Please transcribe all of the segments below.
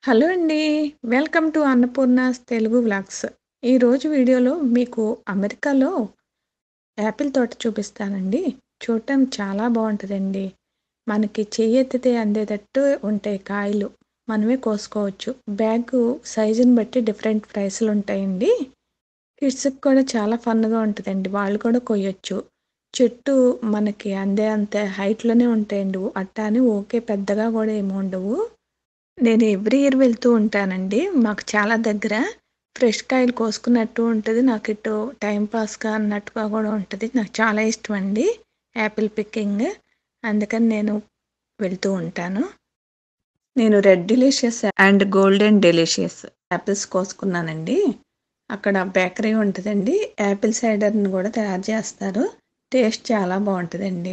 Hello అండి. Welcome to Annapurna's Telugu vlogs. ఈరోజు వీడియోలో మీకు అమెరికాలో యాపిల్ తోట చూపిస్తానండి. చూడటానికి చాలా బావుంటదండి. మనకి చెయ్యెత్తితే అందేటట్టు ఉంటాయి కాయలు. మనమే కోసుకోవచ్చు. బ్యాగు సైజుని బట్టి డిఫరెంట్ ప్రైసులుంటాయండి. కిడ్స్‌కి కూడా చాలా ఫన్‌గా ఉంటదండి. వాళ్ళు కూడా కొయ్యొచ్చు. చెట్టు మనకి అందే అంత హైట్‌లోనే ఉంటాయండి. అట్టా అని ఊకే పెద్దగా కూడా ఏమి ఉండవు. నేను ఎవ్రీ ఇయర్ వెళ్తూ ఉంటానండి. మాకు చాలా దగ్గర. ఫ్రెష్ కాయలు కోసుకున్నట్టు ఉంటది. నాకు ఇటు టైమ్ పాస్‌గా అన్నట్టుగా కూడా ఉంటది. నాకు చాలా ఇష్టమండి యాపిల్ పికింగ్. అందుకని నేను వెళ్తూ ఉంటాను. నేను red delicious and golden delicious apples కోసుకున్నానండి. అక్కడ బేకరీ ఉంటదండి. యాపిల్ సైడర్‌ని కూడా తయారు చేస్తారు. టేస్ట్ చాలా బావుంటదండి.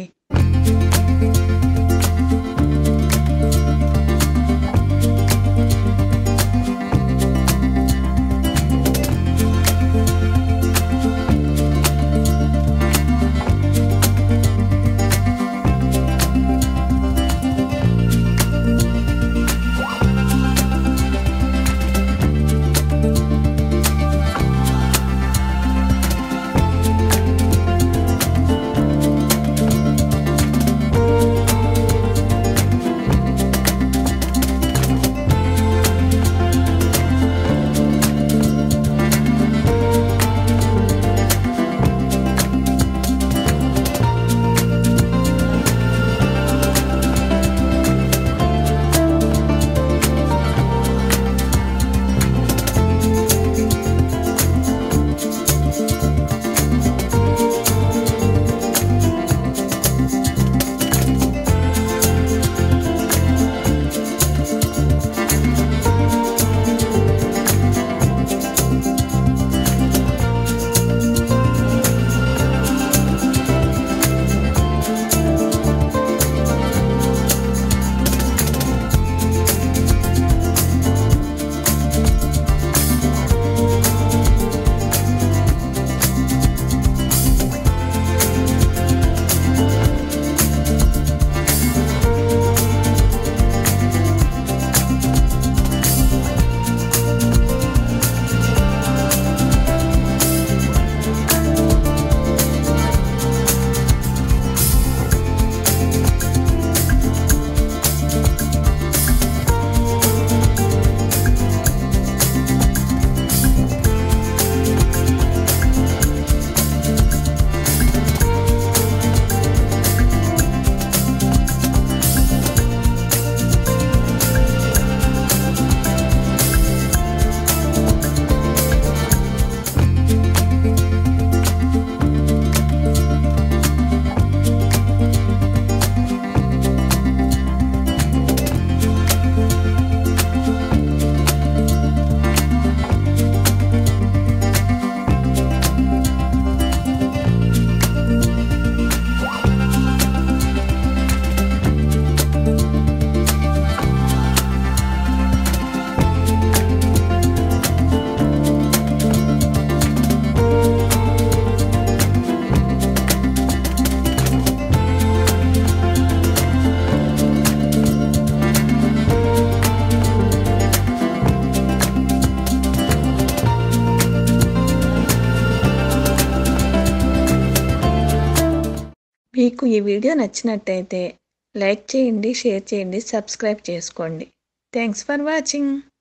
మీకు ఈ వీడియో నచ్చినట్టయితే లైక్ చేయండి, షేర్ చేయండి, సబ్స్క్రైబ్ చేసుకోండి. Thanks for watching.